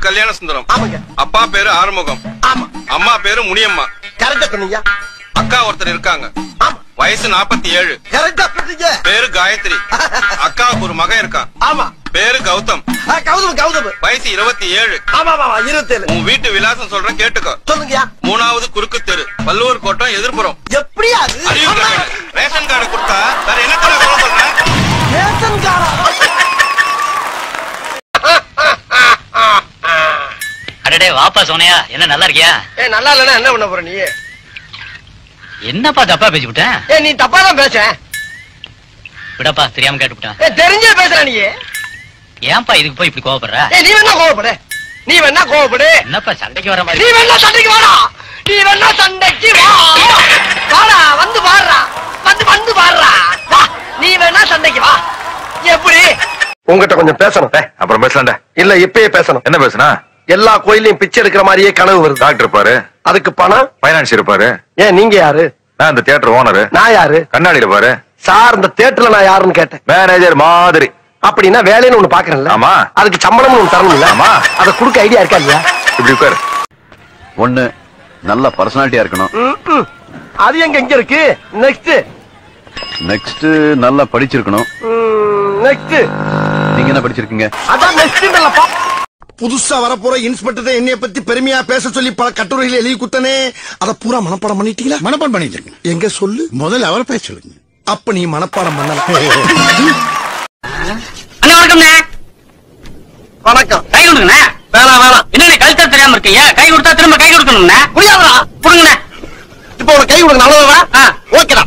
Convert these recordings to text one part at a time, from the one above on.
கல்யாண சுந்தரம் ஆமாங்க அப்பா பேரு ஆறுமுகம் ஆமா அம்மா பேரு முனியம்மா கரெக்டா சொன்னீங்க அக்கா ஒருத்தர் இருக்காங்க ஆமா வயசு நாற்பத்தி ஏழு கரெக்டா சொன்னீங்க பேரு காயத்ரி அக்காவுக்கு ஒரு மகன் இருக்கான் ஆமா பேரு கௌதம் ஆ, கௌதம் கௌதம் வயசு இருபத்தி ஏழு ஆமா ஆமா இருபத்தேழு உன் வீட்டு விலாசம் சொல்றேன் கேட்டுக்கோ சொல்லுங்கயா மூணாவது குறுக்கு தெரு பல்லூர் கோட்டம் எதிர்ப்புறம் எப்படியா அது அறிவு கட்டணம். ரேஷன் கார்டு கொடுத்தா வேற என்ன தர சொல்ல சொல்றேன் ரேஷன்காரா? அடடே வாப்பா சோனையா என்ன நல்லா இருக்கியா ஏய் நல்லா இல்லைன்னா என்ன பண்ண போற நீ என்னப்பா தப்பா பேசி விட்டேன் ஏய் நீ தப்பா தான் பேச விடப்பா தெரியாம கேட்டுவிட்டேன் ஏய் தெரிஞ்சே பேசுற நீ ஏன்பா இதுக்கு போய் இப்படி கோவப்படுற ஏய் நீ வேணா கோவப்படு நீ வேணா கோவப்படு என்னப்பா சண்டைக்கு வர நீ மாதிரி வேணா சண்டைக்கு வாடா நீ வேணா சண்டைக்கு வா வாடா வந்து பாடுறா வந்து வந்து பாடுறா வா நீ வேணா சண்டைக்கு வா எப்படி உங்ககிட்ட கொஞ்சம் பேசணும் அப்புறம் பேசலாம்டா இல்ல இப்பயே பேசணும் என்ன பேசுனா எல்லா கோயிலையும் பிச்சை எடுக்கிற மாதிரியே கனவு வருது டாக்டர் இருப்பாரு அதுக்கு பணம் பைனான்ஸ் இருப்பாரு ஏன் நீங்க யாரு நான் இந்த தியேட்டர் ஓனரு நான் யாரு கண்ணாடி இருப்பாரு சார் இந்த தேட்டர்ல நான் யாருன்னு கேட்டேன் மேனேஜர் மாதிரி அப்படின்னா வேலைன்னு ஒண்ணு பாக்குறேன்ல ஆமா. அதுக்கு சம்பளம்னு ஒண்ணு தரணும்ல ஆமா. அத குடுக்க ஐடியா இருக்கா இல்லையா இப்படி உட்காரு ஒண்ணு நல்ல பர்சனாலிட்டியா இருக்கணும் ம்ம். அது எங்க எங்க இருக்கு நெக்ஸ்ட் நெக்ஸ்ட் நல்லா படிச்சிருக்கணும் நெக்ஸ்ட் நீங்க என்ன படிச்சிருக்கீங்க அதான் நெக்ஸ்ட் புதுசா வரப்போற இன்ஸ்பெக்டர் என்னைய பத்தி பெருமையா பேச சொல்லி பல கட்டுரைகள் எழுதி குத்தனே அத பூரா மனப்பாடம் பண்ணிட்டீங்களா மனப்பாடம் பண்ணிட்டு எங்க சொல்லு முதல்ல அவர் பேச சொல்லுங்க அப்ப நீ மனப்பாடம் பண்ணல அண்ணா வணக்கம்ண்ணே வணக்கம் கை கொடுங்கண்ணே வேணாம் வேணாம் என்ன கழுத்தா தெரியாம இருக்கீங்க கை கொடுத்தா திரும்ப கை கொடுக்கணும்ண்ணே முடியாதா கொடுங்கண்ணே இப்போ உனக்கு கை கொடுக்க நல்லதா ஆ. ஓகேடா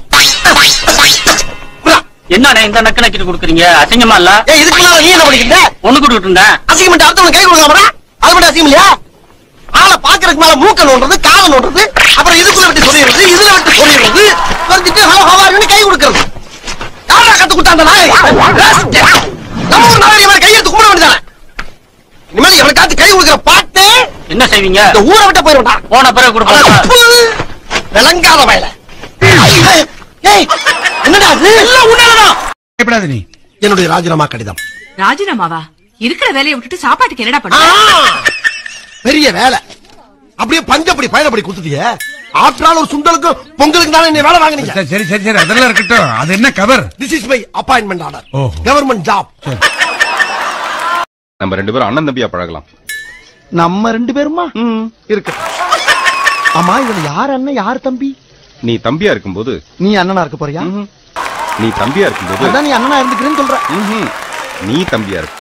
என்னண்ணே இந்த நக்கு நக்கிட்டு கொடுக்குறீங்க அசிங்கமா இல்ல ஏய் இதுக்கு மேல நீ என்ன பண்ணிக்கிட்ட ஒண்ணு கொடுத்துட்டு இருந்தேன் அசிங்கமெண்ட் அடுத்தவங்க கை கொடுக்கலாமா அது மட்டும் அசிங்கம் இல்லையா ஆளை பாக்குறதுக்கு மேல மூக்க நோண்டுறது காலை நோண்டுறது அப்புறம் இதுக்குள்ள விட்டு சொல்லிடுறது இதுல விட்டு சொல்லிடுறது வந்துட்டு ஹலோ ஹவாருன்னு கை கொடுக்கறது யாரா கத்து கொடுத்தாங்க நாய் நம்ம ஒரு நாளைக்கு மாதிரி கையெடுத்து கும்பிட வேண்டியதானே இனிமேல் எவனுக்காச்சும் கை கொடுக்குற பாட்டு என்ன செய்வீங்க இந்த ஊரை விட்டு போயிருவா போன பிறகு கொடுப்போம் விளங்காத வயல ஏய் என்னடா அது எல்லாம் உன்னாலதான் பயப்படாத நீ என்னுடைய ராஜினாமா கடிதம் ராஜினாமாவா இருக்கிற வேலையை விட்டுட்டு சாப்பாட்டுக்கு என்னடா ஆ, பண்ண பெரிய வேலை அப்படியே பஞ்சப்படி பயணப்படி குத்துட்டிய ஆற்றால் ஒரு சுண்டலுக்கு பொங்கலுக்கு தானே நீ வேலை வாங்குனீங்க சரி, சரி சரி சரி அதெல்லாம் இருக்கட்டும் அது என்ன cover this is my appointment order ஓஹோ. கவர்மெண்ட் ஜாப் நம்ம ரெண்டு பேரும் அண்ணன் தம்பியா பழகலாம் நம்ம ரெண்டு பேருமா இருக்கு ஆமா இதுல யார் அண்ணன் யார் தம்பி நீ தம்பியா இருக்கும்போது நீ அண்ணனா இருக்க போறியா ம்ஹும். நீ தம்பியா இருக்கும்போது அதான் நீ அண்ணனா இருந்துக்கிறேன்னு சொல்ற ம்ஹும். நீ தம்பியா இருக்கு